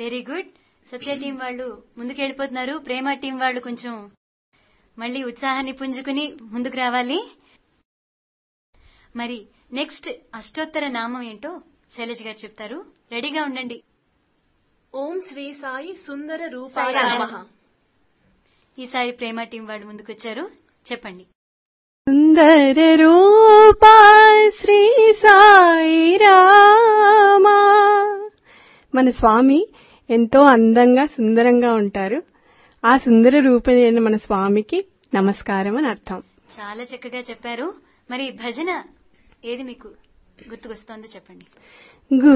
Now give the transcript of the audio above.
very good సత్య team వాళ్ళు ముందుకెళ్ళిపోతున్నారు ప్రేమ team వాళ్ళు కొంచెం మళ్ళీ ఉత్సాహాన్ని పుంజుకుని ముందుకు రావాలి మరి నెక్స్ట్ అష్టోత్తర నామం ఏంటో శైలజ గారు చెప్తారు రెడీగా ఉండండి ఓం శ్రీ సాయి సుందర రూపాయ సాయి నమః ఈసారి ప్రేమ టీం వాళ్ళు ముందుకొచ్చారు చెప్పండి సుందర రూపా శ్రీ సాయి రామా మన స్వామి ఎంతో అందంగా సుందరంగా ఉంటారు ఆ సుందర రూపమైన మన స్వామికి నమస్కారం అని అర్థం చాలా చక్కగా చెప్పారు మరి భజన ఏది మీకు గుర్తుకొస్తోందో చెప్పండి గు